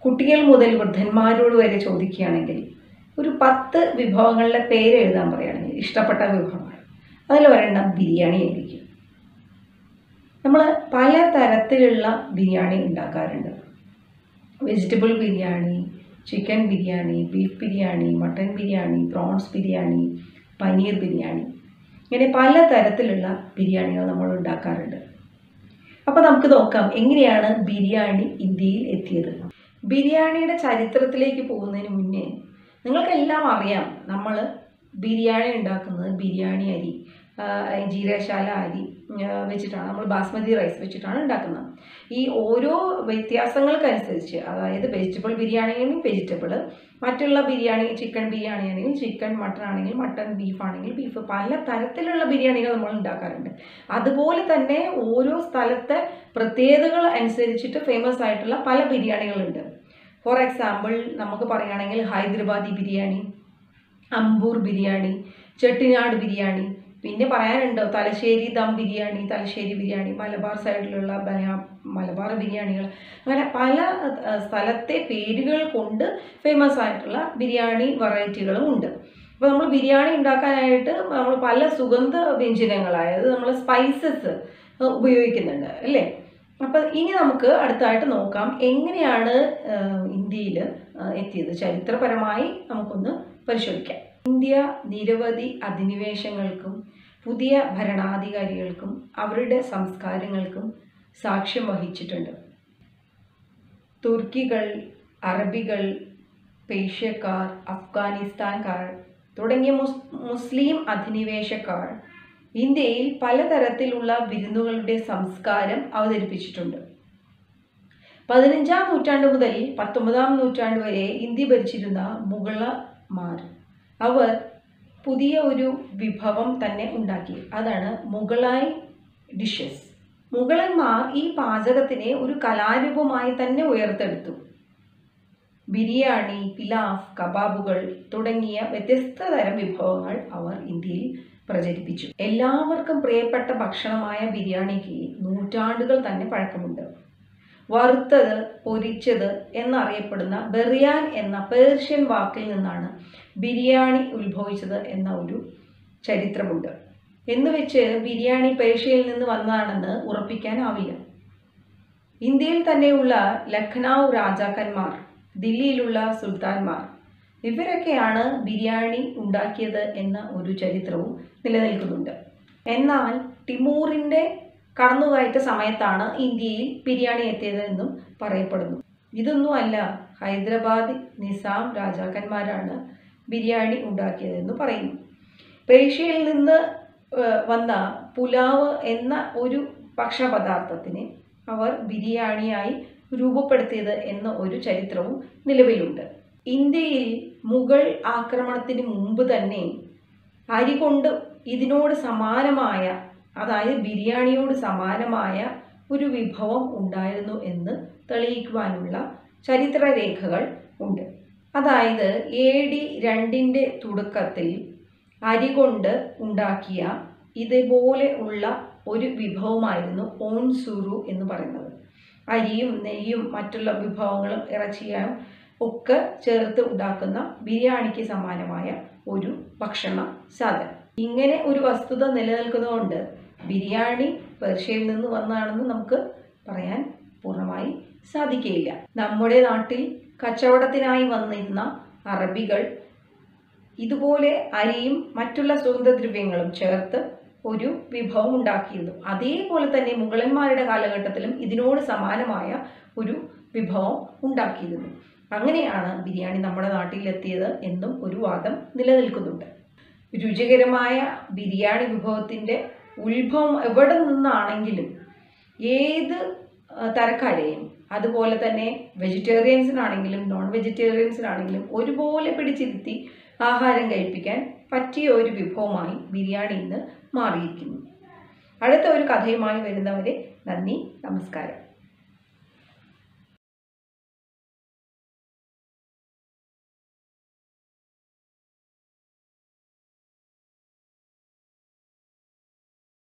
കുട്ടികൾ മുതൽ വൃദ്ധന്മാരോട് വരെ ചോദിക്കുകയാണെങ്കിൽ ഒരു പത്ത് വിഭവങ്ങളുടെ പേര് എഴുതാൻ പറയുകയാണെങ്കിൽ ഇഷ്ടപ്പെട്ട വിഭവങ്ങൾ അതിൽ ഒരെണ്ണം ബിരിയാണി ആയിരിക്കും നമ്മൾ പല തരത്തിലുള്ള ബിരിയാണി ഉണ്ടാക്കാറുണ്ട് vegetable biryani chicken biryani beef biryani mutton biryani prawns biryani paneer biryani ഇങ്ങനെ പല തരത്തിലുള്ള ബിരിയാണികൾ നമ്മൾ ഉണ്ടാക്കാറുണ്ട് അപ്പോൾ നമുക്ക് നോക്കാം എങ്ങനെയാണ് ബിരിയാണി ഇന്ത്യയിൽ എത്തിയത് ബിരിയാണിയുടെ ചരിത്രത്തിലേക്ക് പോകുന്നതിന് മുന്നേ നിങ്ങൾക്കെല്ലാം അറിയാം നമ്മൾ ബിരിയാണി ഉണ്ടാക്കുന്നത് ബിരിയാണി അരി ആ, ജീരകശാല അരി ആ, വെച്ചിട്ടാണ് നമ്മൾ ബാസ്മതി റൈസ് വെച്ചിട്ടാണ് ഉണ്ടാക്കുന്നത് ഈ ഓരോ വ്യത്യാസങ്ങൾക്കനുസരിച്ച് അതായത് വെജിറ്റബിൾ ബിരിയാണി ആണെങ്കിൽ വെജിറ്റബിൾ മറ്റുള്ള ബിരിയാണി ചിക്കൻ ബിരിയാണി ആണെങ്കിൽ ചിക്കൻ മട്ടൺ ആണെങ്കിൽ മട്ടൺ ബീഫ് ആണെങ്കിൽ ബീഫ് പല തരത്തിലുള്ള ബിരിയാണികൾ നമ്മൾ ഉണ്ടാക്കാറുണ്ട് അതുപോലെ തന്നെ ഓരോ സ്ഥലത്തെ പ്രത്യേകതകൾ അനുസരിച്ചിട്ട് ഫേമസ് ആയിട്ടുള്ള പല ബിരിയാണികളുണ്ട് ഫോർ എക്സാമ്പിൾ നമുക്ക് പറയുകയാണെങ്കിൽ ഹൈദരാബാദി ബിരിയാണി അമ്പൂർ ബിരിയാണി ചെട്ടിനാട് ബിരിയാണി പിന്നെ പറയാനുണ്ടോ തലശ്ശേരി ദം ബിരിയാണി തലശ്ശേരി ബിരിയാണി മലബാർ സൈഡിലുള്ള ബല- മലബാർ ബിരിയാണികൾ അങ്ങനെ പല അഹ്, സ്ഥലത്തെ പേരുകൾ കൊണ്ട് ഫേമസ് ആയിട്ടുള്ള ബിരിയാണി വെറൈറ്റികളും ഉണ്ട് അപ്പോൾ നമ്മൾ ബിരിയാണി ഉണ്ടാക്കാനായിട്ട് നമ്മൾ പല സുഗന്ധ വ്യഞ്ജനങ്ങൾ അതായത് നമ്മൾ സ്പൈസസ് ഉപയോഗിക്കുന്നുണ്ട് അല്ലേ അപ്പം ഇനി നമുക്ക് അടുത്തായിട്ട് നോക്കാം എങ്ങനെയാണ് ഇന്ത്യയിൽ എത്തിയത് ചരിത്രപരമായി നമുക്കൊന്ന് പരിശോധിക്കാം ഇന്ത്യ നിരവധി അധിനിവേശങ്ങൾക്കും പുതിയ ഭരണാധികാരികൾക്കും അവരുടെ സംസ്കാരങ്ങൾക്കും സാക്ഷ്യം വഹിച്ചിട്ടുണ്ട് തുർക്കികൾ അറബികൾ പേർഷ്യക്കാർ അഫ്ഗാനിസ്ഥാൻകാർ തുടങ്ങിയ മുസ് മുസ്ലിം അധിനിവേശക്കാർ ഇന്ത്യയിൽ പലതരത്തിലുള്ള വിരുന്നുകളുടെ സംസ്കാരം അവതരിപ്പിച്ചിട്ടുണ്ട് പതിനഞ്ചാം നൂറ്റാണ്ട് മുതൽ പത്തൊമ്പതാം നൂറ്റാണ്ട് വരെ ഇന്ത്യ ഭരിച്ചിരുന്ന മുഗളമാർ അവർ പുതിയ ഒരു വിഭവം തന്നെ ഉണ്ടാക്കി അതാണ് മുഗളായി ഡിഷസ് മുഗളന്മാർ ഈ പാചകത്തിനെ ഒരു കലാരൂപമായി തന്നെ ഉയർത്തെടുത്തു ബിരിയാണി പിലാഫ് കബാബുകൾ തുടങ്ങിയ വ്യത്യസ്ത തരം വിഭവങ്ങൾ അവർ ഇന്ത്യയിൽ പ്രചരിപ്പിച്ചു എല്ലാവർക്കും പ്രിയപ്പെട്ട ഭക്ഷണമായ ബിരിയാണിക്ക് നൂറ്റാണ്ടുകൾ തന്നെ പഴക്കമുണ്ട് വറുത്തത് പൊരിച്ചത് എന്നറിയപ്പെടുന്ന ബെറിയാൻ എന്ന പേർഷ്യൻ വാക്കിൽ നിന്നാണ് ബിരിയാണി ഉത്ഭവിച്ചത് എന്ന ഒരു ചരിത്രമുണ്ട് എന്ന് വെച്ച് ബിരിയാണി പേർഷ്യയിൽ നിന്ന് വന്നതാണെന്ന് ഉറപ്പിക്കാനാവില്ല ഇന്ത്യയിൽ തന്നെയുള്ള ലഖ്നൗ രാജാക്കന്മാർ ദില്ലിയിലുള്ള സുൽത്താൻമാർ ഇവരൊക്കെയാണ് ബിരിയാണി ഉണ്ടാക്കിയത് എന്ന ഒരു ചരിത്രവും നിലനിൽക്കുന്നുണ്ട് എന്നാൽ ടിമൂറിൻ്റെ കടന്നുകയറ്റ സമയത്താണ് ഇന്ത്യയിൽ ബിരിയാണി എത്തിയത് എന്നും പറയപ്പെടുന്നു ഇതൊന്നുമല്ല ഹൈദരാബാദ് നിസാം രാജാക്കന്മാരാണ് ബിരിയാണി ഉണ്ടാക്കിയതെന്ന് പറയുന്നു പേർഷ്യയിൽ നിന്ന് ഏഹ്, വന്ന പുലാവ് എന്ന ഒരു ഭക്ഷണപദാർത്ഥത്തിനെ അവർ ബിരിയാണിയായി രൂപപ്പെടുത്തിയത് എന്ന ഒരു ചരിത്രവും നിലവിലുണ്ട് ഇന്ത്യയിൽ മുഗൾ ആക്രമണത്തിന് മുമ്പ് തന്നെ അരി കൊണ്ട് ഇതിനോട് സമാനമായ അതായത് ബിരിയാണിയോട് സമാനമായ ഒരു വിഭവം ഉണ്ടായിരുന്നു എന്ന് തെളിയിക്കുവാനുള്ള ചരിത്രരേഖകൾ ഉണ്ട് അതായത് എ ഡി രണ്ടിൻ്റെ തുടക്കത്തിൽ അരി കൊണ്ട് ഉണ്ടാക്കിയ ഇതുപോലെ ഉള്ള ഒരു വിഭവമായിരുന്നു ഓൺസുറു എന്ന് പറയുന്നത് അരിയും നെയ്യും മറ്റുള്ള വിഭവങ്ങളും ഇറച്ചിയും ഒക്കെ ചേർത്ത് ഉണ്ടാക്കുന്ന ബിരിയാണിക്ക് സമാനമായ ഒരു ഭക്ഷണ സാധനം ഇങ്ങനെ ഒരു വസ്തുത നിലനിൽക്കുന്നതുകൊണ്ട് ബിരിയാണി പേർഷ്യയിൽ നിന്ന് വന്നതാണെന്ന് നമുക്ക് പറയാൻ പൂർണ്ണമായി സാധിക്കുകയില്ല നമ്മുടെ നാട്ടിൽ കച്ചവടത്തിനായി വന്നിരുന്ന അറബികൾ ഇതുപോലെ അരിയും മറ്റുള്ള സുഗന്ധദ്രവ്യങ്ങളും ചേർത്ത് ഒരു വിഭവം ഉണ്ടാക്കിയിരുന്നു അതേപോലെ തന്നെ മുഗളന്മാരുടെ കാലഘട്ടത്തിലും ഇതിനോട് സമാനമായ ഒരു വിഭവം ഉണ്ടാക്കിയിരുന്നു അങ്ങനെയാണ് ബിരിയാണി നമ്മുടെ നാട്ടിലെത്തിയത് എന്നും ഒരു വാദം നിലനിൽക്കുന്നുണ്ട് രുചികരമായ ബിരിയാണി വിഭവത്തിൻ്റെ ഉത്ഭവം എവിടെ നിന്നാണെങ്കിലും ഏത് ആ, തരക്കാരെയും അതുപോലെ തന്നെ വെജിറ്റേറിയൻസിനാണെങ്കിലും നോൺ വെജിറ്റേറിയൻസിനാണെങ്കിലും ഒരുപോലെ പിടിച്ചിരുത്തി ആഹാരം കഴിപ്പിക്കാൻ പറ്റിയ ഒരു വിഭവമായി ബിരിയാണി ഇന്ന് മാറിയിരിക്കുന്നു അടുത്ത ഒരു കഥയുമായി വരുന്നവരെ നന്ദി നമസ്കാരം